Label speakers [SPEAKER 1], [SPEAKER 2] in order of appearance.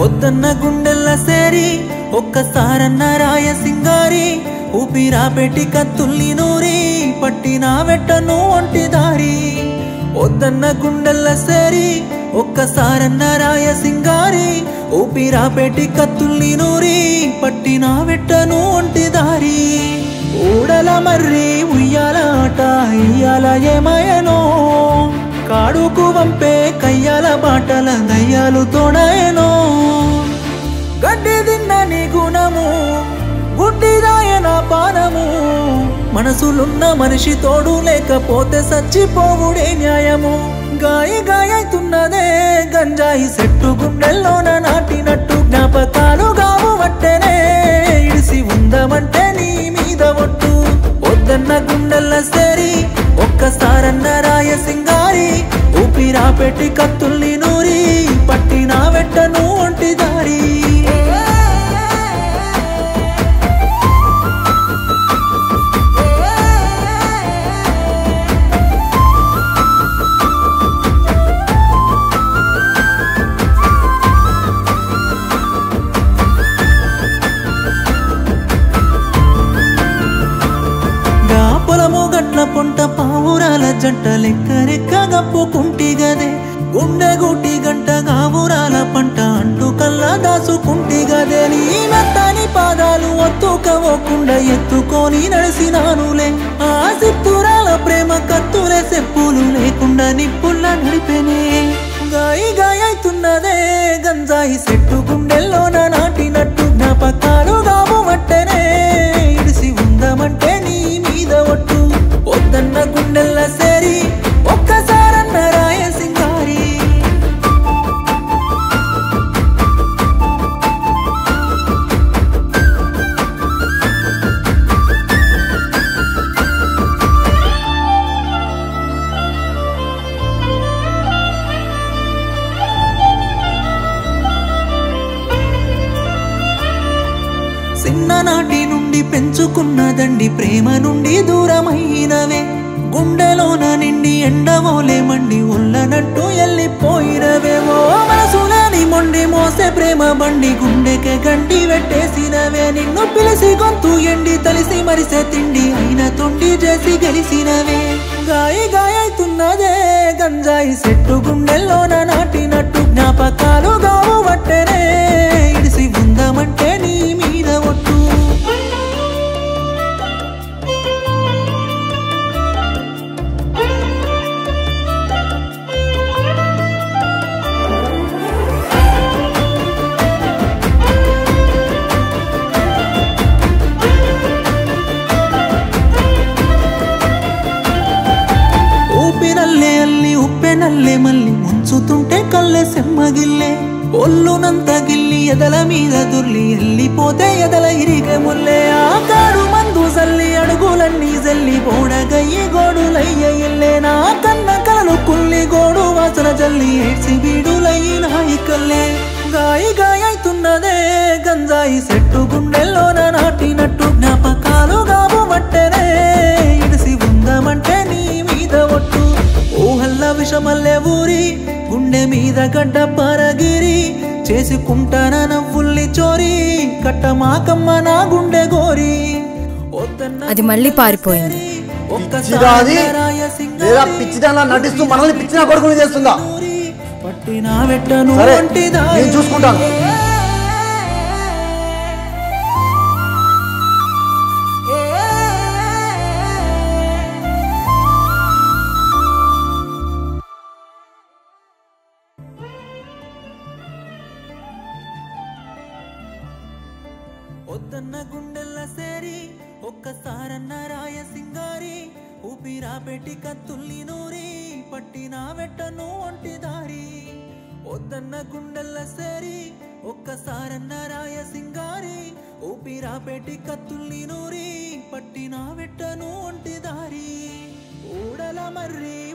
[SPEAKER 1] వద్దన్న గుండెల్ల సేరి ఒక్కసారన్న రాయ సింగారి ఊపిరా పెట్టి కత్తుల్ని నూరి పట్టిన వెట్టను ఒంటి దారి వద్దన్న గుండెల్ల సేరి ఒక్కసారన్న రాయ సింగారి ఊపిరా పెట్టి కత్తుల్ని నూరి పట్టిన వెట్టను ఒంటి దారి ఊడల మర్రి ఉయ్యాల ఆట ఇయ్యాల ఏమయనో కాడుకు వంపే కయ్యాల బాటల దయ్యాలు తోడయనో గడ్డి తిన్న నీ గుణము గుడ్డిదాయన పానము మనసులున్న మనిషి తోడు లేకపోతే సచ్చిపోవుడే న్యాయము గాయ గాయతున్నదే గంజాయి సెట్టు గుండెల్లోన నాటినట్టు జ్ఞాపకాలు గావు వట్టెనే ఇడిసి ఉందమంటే నీ మీద ఒట్టు వద్దన్న గుండెల్ల సేరి ఒక్కసారన్న రాయ సింగారి ఊపిరా పెట్టి కత్తుల్ని నూరి పట్టిన వెట్టను ఒంటి దారి గా పొలము గట్ల పొంట పావురాల జంట లెక్క రెక్క గప్పుకుంటి గదే గుండె గుటి గంట గావురాల పంట అంటు కల్లా దాసుకుంటి గదే నీ మెత్తని పాదాలు ఒత్తుకవకుండా ఎత్తుకొని నడిసినానులే ఆ సిత్తురాల ప్రేమ కత్తులే చెప్పులు లేకుండా నిప్పుల్ల నడిపెనే గాయి గాయతున్నదే గంజాయి సెట్టు గుండెల్లోన నాటినట్టు జ్ఞాపకాలు గాము మట్టెనే ఇడిసి ఉందమంటే నీ మీద ఒట్టు వద్దన్న గుండెల్ల సేరి ఒక్కసారన్న రాయ సింగారి చిన్ననాటి నుండి పెంచుకున్నదండి ప్రేమ నుండి దూరమైనవే గుండెలోన నిండి ఎండవోలే మండి ఉల్లనట్టు ఎల్లిపోయినవేమో మనసులని మొండి మోసే ప్రేమ బండి గుండెకే గంటి పెట్టేసినవే నిన్ను పిలిసి గొంతు ఎండి తలిసి మరిసే తిండి అయిన తొండి చేసి గెలిసినవే గాయి గాయతున్నదే గంజాయి సెట్టు గుండెల్లోన నాటినట్టు జ్ఞాపకాలు గావు వట్టెనే ఇడిసి ఉందమంటే నీ మీద ఒట్టు ఊపినల్లే అల్లి ఉప్పెనల్లే మళ్ళీ ముంచుతుంటే కల్లె సెమ్మగిల్లే ఒళ్ళునంత గిల్లి ఎదల మీద దుర్లి ఎల్లిపోతే ఎదల ఇరిగే ముల్లే ఆ కాడు మందు జల్లి అడుగులన్నీ జల్లి బోడగయ్యి గోడులయ్య ఇల్లే నా కన్న కలలు కుల్లి గోడు వాసన జల్లి ఏడ్చి బీడులయ్యి నాయికల్లే గాయి గాయతున్నదే గంజాయి సెట్టు గుండెల్లోన నాటినట్టు జ్ఞాపకాలు గాబు మట్టెనే ఇడిసి ఉందమంటే నీ మీద ఒట్టు ఊహల్ల విషమల్లే ఊరి గుండె మీద గడ్డ పరగిరి చేసుకుంటాన నవ్వుల్ని చోరి కట్టమాకమ్మ నా గుండె గోరి వద్దన్న
[SPEAKER 2] అది మళ్ళీ పారిపోయింది
[SPEAKER 3] పిచ్చిదా అది లేదా పిచ్చిదానిలా నటిస్తూ మనల్ని పిచ్చిన కొడుకుని చేస్తుందా
[SPEAKER 1] పట్టిన వెట్టను
[SPEAKER 3] సరే
[SPEAKER 1] ఒంటిదా
[SPEAKER 3] నేను చూసుకుంటాను
[SPEAKER 1] వద్దన్న గుండెల్ల సేరి ఒక్కసారన్న రాయ సింగారి ఊపిరా పెట్టి కత్తుల్ని నూరి పట్టిన వెట్టను ఒంటి దారి వద్దన్న గుండెల్ల సేరి ఒక్కసారన్న రాయ సింగారి ఊపిరా పెట్టి కత్తుల్ని నూరి పట్టిన వెట్టను ఒంటి దారి ఊడల మర్రి